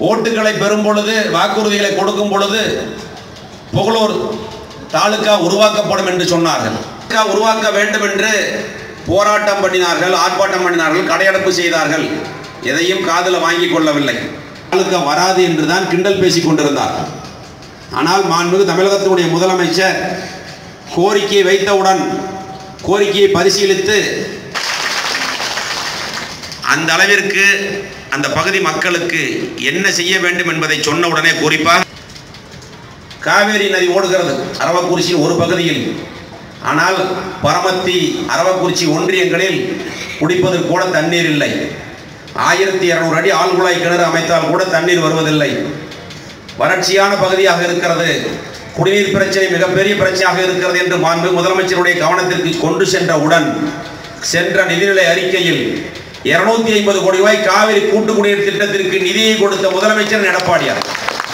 ஓட்டுகளை பெறும் பொழுது வாக்குறுதிகளை கொடுக்கும் பொழுது புகழூர் தாலுகா உருவாக்கப்படும் என்று சொன்னார்கள் தாலுகா உருவாக்க வேண்டும் என்று போராட்டம் பண்ணினார்கள் ஆர்ப்பாட்டம் பண்ணினார்கள் கடையடைப்பு செய்தார்கள் எதையும் காதில் வாங்கிக் கொள்ளவில்லை தாலுகா வராது என்று தான் கிண்டல் பேசிக் கொண்டிருந்தார் ஆனால் மாண்புமிகு தமிழகத்தினுடைய முதலமைச்சர் கோரிக்கையை வைத்தவுடன் கோரிக்கையை பரிசீலித்து அந்த அளவிற்கு அந்த பகுதி மக்களுக்கு என்ன செய்ய வேண்டும் என்பதை சொன்ன உடனே குறிப்பாக காவேரி நதி ஓடுகிறது அரவக்குறிச்சியின் ஒரு பகுதியில் ஆனால் பரமத்தி அரவக்குறிச்சி ஒன்றியங்களில் குடிப்பதற்கு கூட தண்ணீர் இல்லை ஆயிரத்தி இருநூறு அடி ஆழ்குழாய் கிணறு அமைத்தால் கூட தண்ணீர் வருவதில்லை வறட்சியான பகுதியாக இருக்கிறது குடிநீர் பிரச்சனை மிகப்பெரிய பிரச்சனையாக இருக்கிறது என்று மாண்பு முதலமைச்சருடைய கவனத்திற்கு கொண்டு சென்றவுடன் சென்ற நிதிநிலை அறிக்கையில் இருநூத்தி ஐம்பது கோடி ரூபாய் காவிரி கூட்டு குடிநீர் திட்டத்திற்கு நிதியை கொடுத்த முதலமைச்சர் எடப்பாடியார்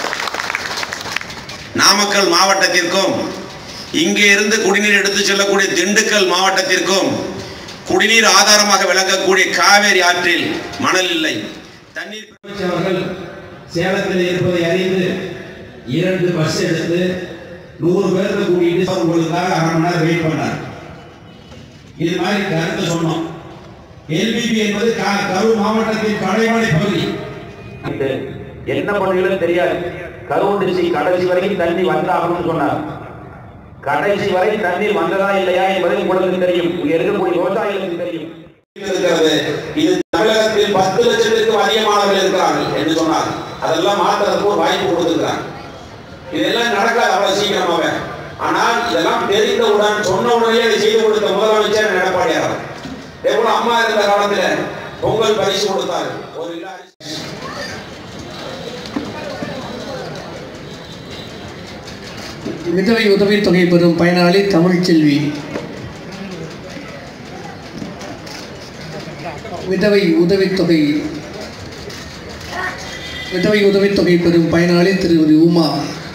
நாமக்கல் மாவட்டத்திற்கும் இங்கே இருந்து குடிநீர் எடுத்து செல்லக்கூடிய திண்டுக்கல் மாவட்டத்திற்கும் குடிநீர் ஆதாரமாக விளங்கக்கூடிய காவேரி ஆற்றில் மணல் இல்லை தண்ணீர் அவர்கள் சேலத்தில் இருப்பதை அறிந்து இரண்டு பஸ் எடுத்து நூறு பேருக்கு கூட்டிட்டு உங்களுக்காக அரை மணி நேரம் வெயிட் பண்ணார் இது மாதிரி கருத்து சொன்னோம் எல்பிபி என்பது க- கரூர் மாவட்டத்தின் கடைமடை பகுதி இது என்ன பண்ணுவீங்கன்னு தெரியாது கருவண்டிச்சி கடைசி வரைக்கும் தண்ணி வந்தாகணும்னு சொன்னார் கடைசி வரை தண்ணீர் வந்ததா இல்லையா என்பது உங்களுக்கு தெரியும் இங்க இருக்கக்கூடிய விவசாயிகளுக்கு தெரியும் இருக்கிறது இது தமிழகத்தில் பத்து லட்சத்திற்கும் அதிகமானவர்கள் இருக்கிறார்கள் என்று சொன்னார் அதெல்லாம் மாற்றுறதுக்கு ஒரு வாய்ப்பு கொடுத்திருக்கிறாங்க இதெல்லாம் நடக்காது அவ்வளவு சீக்கிரமாக ஆனால் இதெல்லாம் தெரிந்தவுடன் சொன்ன உடனே அதை செய்து கொடுத்த முதலமைச்சர் எடப்பாடியார் எவ்வளவு அம்மா இருந்த காலத்துல பொங்கல் பரிசு கொடுத்தாரு ஒரு கிலோ அரிசி விதவை உதவித்தொகை பெறும் பயனாளி தமிழ்ச்செல்வி விதவை உதவித்தொகை விதவை உதவித்தொகை பெறும் பயனாளி திருமதி உமா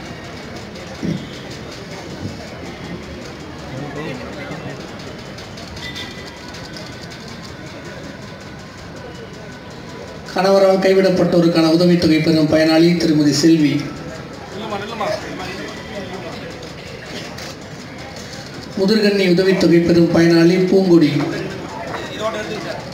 கணவரால் கைவிடப்பட்டோருக்கான உதவித்தொகை பெறும் பயனாளி திருமதி செல்வி முதிர்கண்ணி உதவித்தொகை பெறும் பயனாளி பூங்கொடி